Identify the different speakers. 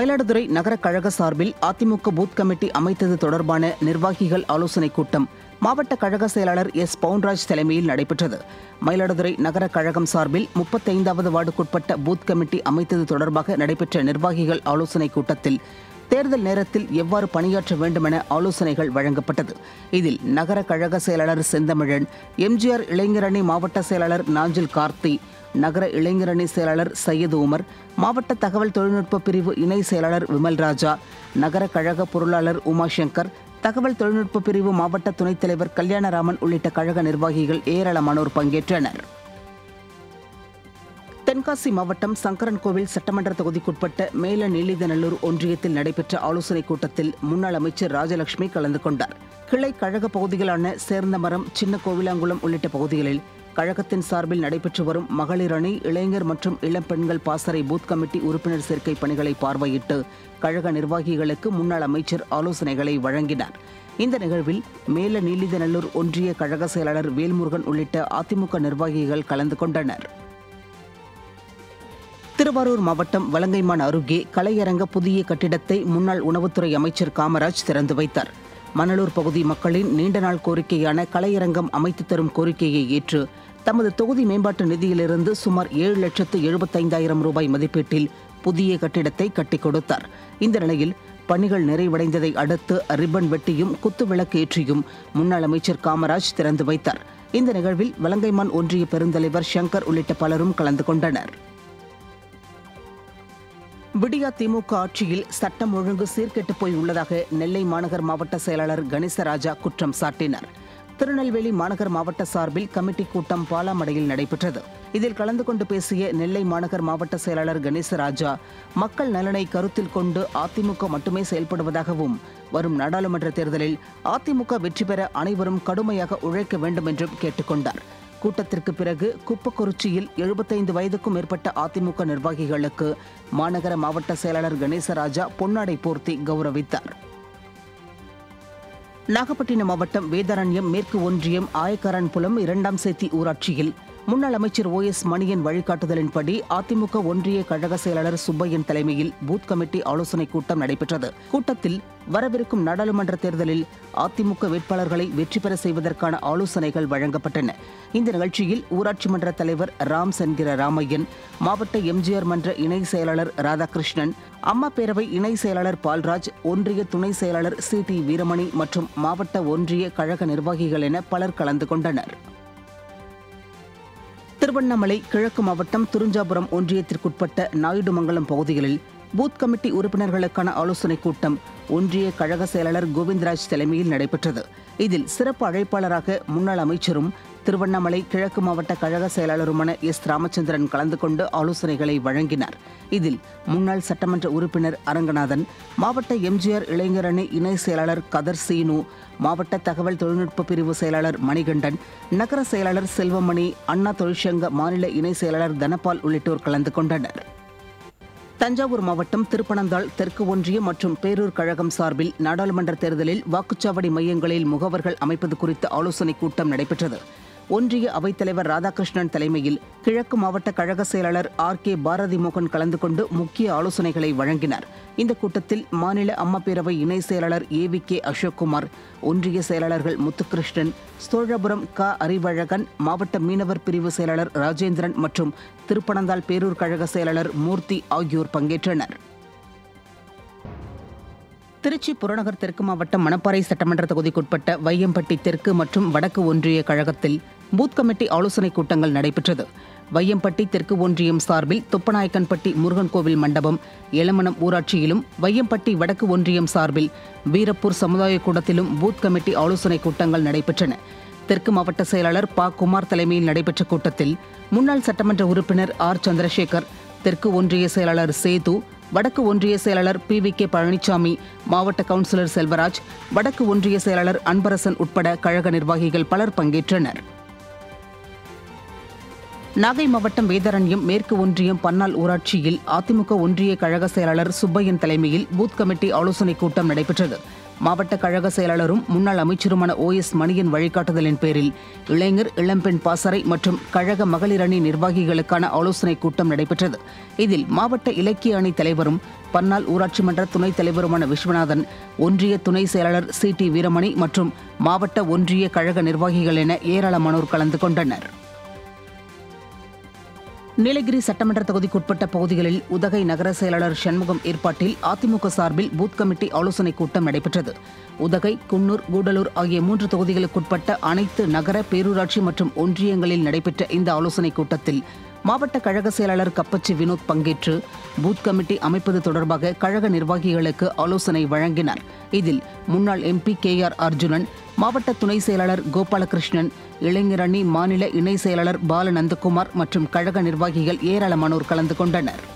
Speaker 1: மயிலாடுதுறை நகர கழக சார்பில் அதிமுக பூத் கமிட்டி அமைத்தது தொடர்பான நிர்வாகிகள் ஆலோசனைக் கூட்டம் மாவட்ட கழக செயலாளர் எஸ் பவுன்ராஜ் தலைமையில் நடைபெற்றது மயிலாடுதுறை நகர கழகம் சார்பில் முப்பத்தைந்தாவது வார்டுக்குட்பட்ட பூத் கமிட்டி அமைத்தது தொடர்பாக நடைபெற்ற நிர்வாகிகள் ஆலோசனைக் கூட்டத்தில் தேர்தல் நேரத்தில் எவ்வாறு பணியாற்ற வேண்டுமென ஆலோசனைகள் வழங்கப்பட்டது இதில் நகர கழக செயலாளர் செந்தமிழன் எம்ஜிஆர் இளைஞரணி மாவட்ட செயலாளர் நாஞ்சில் கார்த்தி நகர இளைஞரணி செயலாளர் சையது உமர் மாவட்ட தகவல் தொழில்நுட்ப பிரிவு இணை செயலாளர் விமல் ராஜா நகர கழக பொருளாளர் உமாசங்கர் தகவல் தொழில்நுட்ப பிரிவு மாவட்ட துணைத் தலைவர் கல்யாணராமன் உள்ளிட்ட கழக நிர்வாகிகள் ஏராளமானோர் பங்கேற்றனர் தென்காசி மாவட்டம் சங்கரன்கோவில் சட்டமன்ற தொகுதிக்குட்பட்ட மேல நீலிதநல்லூர் ஒன்றியத்தில் நடைபெற்ற ஆலோசனைக் கூட்டத்தில் முன்னாள் அமைச்சர் ராஜலட்சுமி கலந்து கொண்டார் கிளை கழக பகுதிகளான சேர்ந்தமரம் சின்ன கோவிலாங்குளம் உள்ளிட்ட பகுதிகளில் கழகத்தின் சார்பில் நடைபெற்று வரும் மகளிர் அணி இளைஞர் மற்றும் இளம் பெண்கள் பாசறை பூத் கமிட்டி உறுப்பினர் சேர்க்கை பணிகளை பார்வையிட்டு கழக நிர்வாகிகளுக்கு முன்னாள் அமைச்சர் ஆலோசனைகளை வழங்கினார் இந்த நிகழ்வில் மேல நீலிதநல்லூர் ஒன்றிய கழக செயலாளர் வேல்முருகன் உள்ளிட்ட அதிமுக நிர்வாகிகள் கலந்து கொண்டனர் திருவாரூர் மாவட்டம் வலங்கைமான் அருகே கலையரங்க புதிய கட்டிடத்தை முன்னாள் உணவுத்துறை அமைச்சர் காமராஜ் திறந்து வைத்தார் மணலூர் பகுதி மக்களின் நீண்ட நாள் கோரிக்கையான கலையரங்கம் அமைத்து தரும் கோரிக்கையை ஏற்று தமது தொகுதி மேம்பாட்டு நிதியிலிருந்து சுமார் ஏழு லட்சத்து எழுபத்தைந்தாயிரம் ரூபாய் மதிப்பீட்டில் புதிய கட்டிடத்தை கட்டிக் கொடுத்தார் இந்த நிலையில் பணிகள் நிறைவடைந்ததை அடுத்து ரிப்பன் வெட்டியும் குத்துவிளக்கு ஏற்றியும் முன்னாள் அமைச்சர் காமராஜ் திறந்து வைத்தார் இந்த நிகழ்வில் வலங்கைமான் ஒன்றிய பெருந்தலைவர் சங்கர் உள்ளிட்ட பலரும் கலந்து கொண்டனர் விடியா திமுக ஆட்சியில் சட்டம் ஒழுங்கு சீர்கெட்டுப் போய் உள்ளதாக நெல்லை மாநகர் மாவட்ட செயலாளர் கணேசராஜா குற்றம் சாட்டினார் திருநெல்வேலி மாநகர் மாவட்ட சார்பில் கமிட்டி கூட்டம் பாலாமடையில் நடைபெற்றது இதில் கலந்து கொண்டு பேசிய நெல்லை மாநகர் மாவட்ட செயலாளர் கணேசராஜா மக்கள் நலனை கருத்தில் கொண்டு அதிமுக மட்டுமே செயல்படுவதாகவும் வரும் நாடாளுமன்ற தேர்தலில் அதிமுக வெற்றி பெற அனைவரும் கடுமையாக உழைக்க வேண்டும் என்றும் கேட்டுக்கொண்டார் கூட்டத்திற்கு பிறகு குப்பக்குறிச்சியில் எழுபத்தைந்து வயதுக்கும் மேற்பட்ட அதிமுக நிர்வாகிகளுக்கு மாநகர மாவட்ட செயலாளர் கணேசராஜா பொன்னாடை போர்த்தி கௌரவித்தார் நாகப்பட்டினம் மாவட்டம் வேதாரண்யம் மேற்கு ஒன்றியம் ஆயக்காரன்புலம் இரண்டாம் சேத்தி ஊராட்சியில் முன்னாள் அமைச்சர் ஓ எஸ் மணியன் வழிகாட்டுதலின்படி அதிமுக ஒன்றிய கழக செயலாளர் சுப்பையன் தலைமையில் பூத் கமிட்டி ஆலோசனைக் கூட்டம் நடைபெற்றது கூட்டத்தில் வரவிருக்கும் நாடாளுமன்ற தேர்தலில் அதிமுக வேட்பாளர்களை வெற்றி பெற செய்வதற்கான ஆலோசனைகள் வழங்கப்பட்டன இந்த நிகழ்ச்சியில் ஊராட்சி மன்ற தலைவர் ராம் என்கிற ராமையன் மாவட்ட எம்ஜிஆர் மன்ற இணை செயலாளர் ராதாகிருஷ்ணன் அம்மா பேரவை இணை செயலாளர் பால்ராஜ் ஒன்றிய துணை செயலாளர் சி டி வீரமணி மற்றும் மாவட்ட ஒன்றிய கழக நிர்வாகிகள் என பலர் கலந்து கொண்டனர் திருவண்ணாமலை கிழக்கு மாவட்டம் துருஞ்சாபுரம் ஒன்றியத்திற்குட்பட்ட நாயுடுமங்கலம் பகுதிகளில் பூத் கமிட்டி உறுப்பினர்களுக்கான ஆலோசனைக் கூட்டம் ஒன்றிய கழக செயலாளர் கோவிந்தராஜ் தலைமையில் நடைபெற்றது இதில் சிறப்பு அழைப்பாளராக முன்னாள் அமைச்சரும் திருவண்ணாமலை கிழக்கு மாவட்ட கழக செயலாளருமான எஸ் ராமச்சந்திரன் கலந்து கொண்டு ஆலோசனைகளை வழங்கினார் இதில் முன்னாள் சட்டமன்ற உறுப்பினர் அரங்கநாதன் மாவட்ட எம்ஜிஆர் இளைஞரணி இணை செயலாளர் கதர் சீனு மாவட்ட தகவல் தொழில்நுட்ப பிரிவு செயலாளர் மணிகண்டன் நகர செயலாளர் செல்வமணி அண்ணா தொழிற்சங்க மாநில இணை செயலாளர் தனபால் உள்ளிட்டோர் கலந்து கொண்டனர் தஞ்சாவூர் மாவட்டம் திருப்பனந்தாள் தெற்கு ஒன்றியம் மற்றும் பேரூர் கழகம் சார்பில் நாடாளுமன்ற தேர்தலில் வாக்குச்சாவடி மையங்களில் முகவர்கள் அமைப்பது குறித்த ஆலோசனைக் கூட்டம் நடைபெற்றது ஒன்றிய அவைத்தலைவர் ராதாகிருஷ்ணன் தலைமையில் கிழக்கு மாவட்ட கழக செயலாளர் ஆர் கே பாரதி மோகன் கலந்து கொண்டு முக்கிய ஆலோசனைகளை வழங்கினார் இந்த கூட்டத்தில் மாநில அம்மா பேரவை இணை செயலாளர் ஏ வி கே அசோக்குமார் ஒன்றிய செயலாளர்கள் முத்துகிருஷ்ணன் சோழபுரம் க அறிவழகன் மாவட்ட மீனவர் பிரிவு செயலாளர் ராஜேந்திரன் மற்றும் திருப்பனந்தாள் பேரூர் கழக செயலாளர் மூர்த்தி ஆகியோர் பங்கேற்றனர் திருச்சி புறநகர் தெற்கு மாவட்டம் மணப்பாறை சட்டமன்ற தொகுதிக்குட்பட்ட வையம்பட்டி தெற்கு மற்றும் வடக்கு ஒன்றிய கழகத்தில் பூத் கமிட்டி ஆலோசனைக் கூட்டங்கள் நடைபெற்றது வையம்பட்டி தெற்கு ஒன்றியம் சார்பில் தொப்பநாயக்கன்பட்டி முருகன் கோவில் மண்டபம் எலமனம் ஊராட்சியிலும் வையம்பட்டி வடக்கு ஒன்றியம் சார்பில் வீரப்பூர் சமுதாய கூடத்திலும் பூத் கமிட்டி ஆலோசனைக் கூட்டங்கள் நடைபெற்றன தெற்கு மாவட்ட செயலாளர் ப குமார் தலைமையில் நடைபெற்ற கூட்டத்தில் முன்னாள் சட்டமன்ற உறுப்பினர் ஆர் சந்திரசேகர் தெற்கு ஒன்றிய செயலாளர் சேது வடக்கு ஒன்றிய செயலாளர் பி வி கே பழனிசாமி மாவட்ட கவுன்சிலர் செல்வராஜ் வடக்கு ஒன்றிய செயலாளர் அன்பரசன் உட்பட கழக நிர்வாகிகள் பலர் பங்கேற்றனர் நாகை மாவட்டம் வேதாரண்யம் மேற்கு ஒன்றியம் பன்னாள் ஊராட்சியில் அதிமுக ஒன்றிய கழக செயலாளர் சுப்பையன் தலைமையில் பூத் கமிட்டி ஆலோசனைக் கூட்டம் நடைபெற்றது மாவட்ட கழக செயலாளரும் முன்னாள் அமைச்சருமான ஓ எஸ் மணியன் வழிகாட்டுதலின் பேரில் இளைஞர் இளம்பெண் பாசறை மற்றும் கழக மகளிர் அணி நிர்வாகிகளுக்கான ஆலோசனைக் கூட்டம் நடைபெற்றது இதில் மாவட்ட இலக்கிய அணி தலைவரும் பன்னாள் ஊராட்சி மன்ற துணைத் தலைவருமான விஸ்வநாதன் ஒன்றிய துணை செயலாளர் சி டி வீரமணி மற்றும் மாவட்ட ஒன்றிய கழக நிர்வாகிகள் என ஏராளமானோர் கலந்து கொண்டனர் நீலகிரி சட்டமன்ற தொகுதிக்குட்பட்ட பகுதிகளில் உதகை நகர செயலாளர் சண்முகம் ஏற்பாட்டில் அதிமுக சார்பில் பூத் கமிட்டி ஆலோசனைக் கூட்டம் நடைபெற்றது உதகை குன்னூர் கூடலூர் ஆகிய மூன்று தொகுதிகளுக்குட்பட்ட அனைத்து நகர பேரூராட்சி மற்றும் ஒன்றியங்களில் நடைபெற்ற இந்த ஆலோசனைக் கூட்டத்தில் மாவட்ட கழக செயலாளர் கப்பச்சி வினோத் பங்கேற்று பூத் கமிட்டி அமைப்பது தொடர்பாக கழக நிர்வாகிகளுக்கு ஆலோசனை வழங்கினார் இதில் முன்னாள் எம்பி கே ஆர் அர்ஜுனன் மாவட்ட துணை செயலாளர் கோபாலகிருஷ்ணன் இளைஞரணி மாநில இணை செயலாளர் பாலநந்தகுமார் மற்றும் கழக நிர்வாகிகள் ஏராளமானோர் கலந்து கொண்டனர்